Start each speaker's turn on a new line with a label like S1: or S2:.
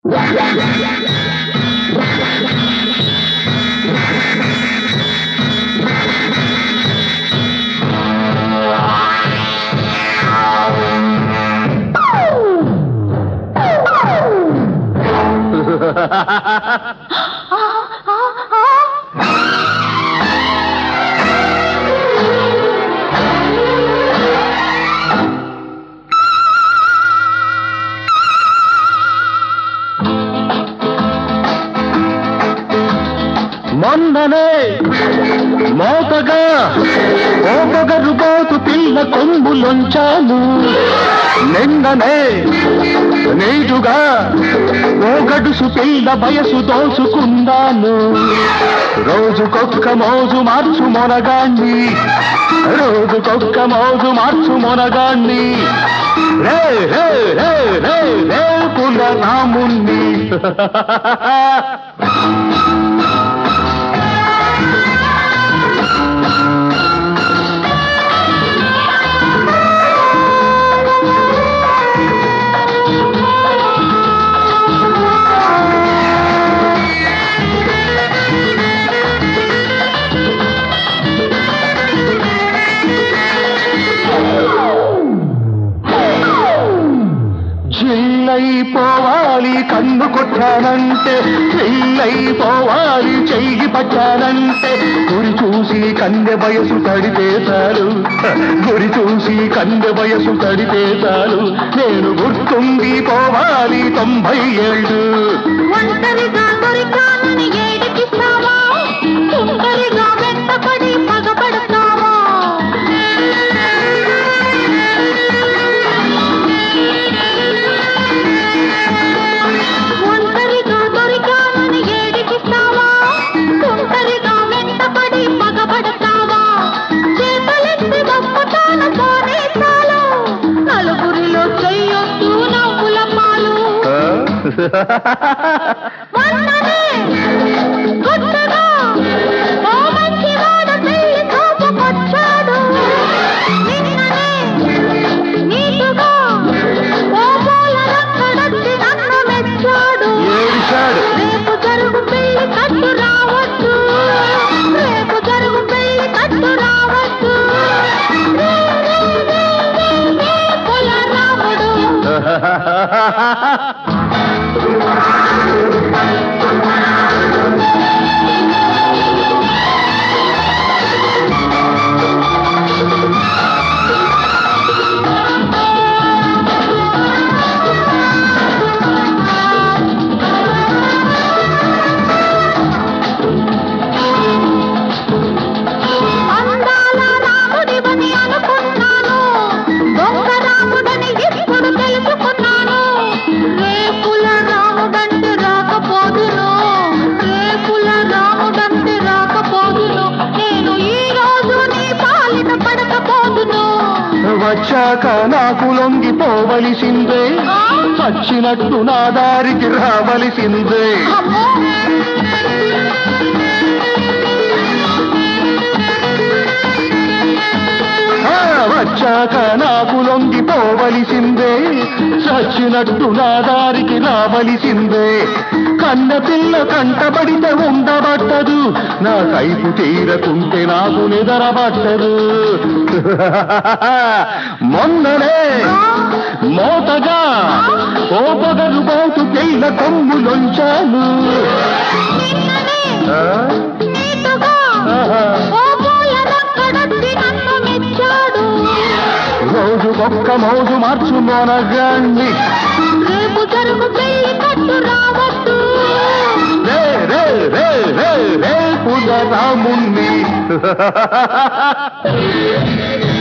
S1: మొన్ననే మోతగా ఓ పొగరు పోతు పిల్ల కొమ్ములొంచాను నిన్ననే నీటుగా ఓ గడుసు పిల్ల వయసు దోచుకున్నాను రోజుకొక్క మోజు మార్చు మొనగాన్ని రోజుకొక్క మోజు మార్చు మొనగాన్ని రే రే రే రే రే పుల రాముణ్ణి జిల్లైపోవాలి కన్ను కొట్టానంటే చెల్లైపోవాలి చెయ్యి పట్టానంటే గురి చూసి కన్నె వయసు తడిపేశారు గురి చూసి కన్నె వయసు తడిపేశారు నేను గుర్తుండి పోవాలి తొంభై ఏళ్ళు
S2: ఒంటరిగా దొరికానని ఏడిపిస్తావా ఒంటరిగా వెంటపడి పగబడతావా ఒంటరిగా దొరికానని ఏడిపిస్తావా ఒంటరిగా వెంటపడి పగబడతావా చేతులెత్తి బొమ్మతాన పోనే చాలు నలుగురిలో చెయ్యొద్దు నవ్వుల పాలు మొన్ననే కొత్తగా ఓ మంచివాడు పెళ్లి చూపుకొచ్చాడు నిన్ననే నీటుగా ఓ పూల రంగడొచ్చి నన్ను మెచ్చాడు
S1: ఏడిచాడు
S2: రేపు జరుగు పెళ్లి కట్టు రావద్దు రేపు జరుగు పెళ్లి కట్టు రావద్దు రే, రే, రే, రే, రే, కుల రాముడు అందాల రాముడివని అనుకున్నాను దొంగ రాముడని ఇప్పుడు తెలుసుకున్నాను రేపుల రాముడంటే రాకపోదును రేపుల రాముడంటే రాకపోదును నేను ఈ రోజు నీ పాలిన పడకపోదును
S1: వచ్చాక నాకు లొంగిపోవలసిందే
S2: ఆ?
S1: చచ్చినట్టు నా దారికి రావలసిందే
S2: అమ్మో
S1: ఆ, వచ్చాక నాకు లొంగిపోవలసిందే చచ్చినట్టు నా దారికి రావలసిందే కన్న పిల్ల కంటబడితే ఉండబట్టదు నా కైపు తీరకుంటే నాకు నిదరబట్టదు మొన్ననే మోతగా ఓ పొగరు పోతు పిల్ల కొమ్ములొంచాను
S2: నిన్ననే
S1: ఆ?
S2: నీటుగా
S1: ఆహా.
S2: ఓ పూల రంగడొచ్చి నన్ను మెచ్చాడు
S1: రోజు ఒక్క మోజు మార్చు మొనగాన్ని
S2: రేపు జరుగు పెళ్లి కట్టు రావద్దు
S1: రే రే రే రే రే పుల రాముణ్ణి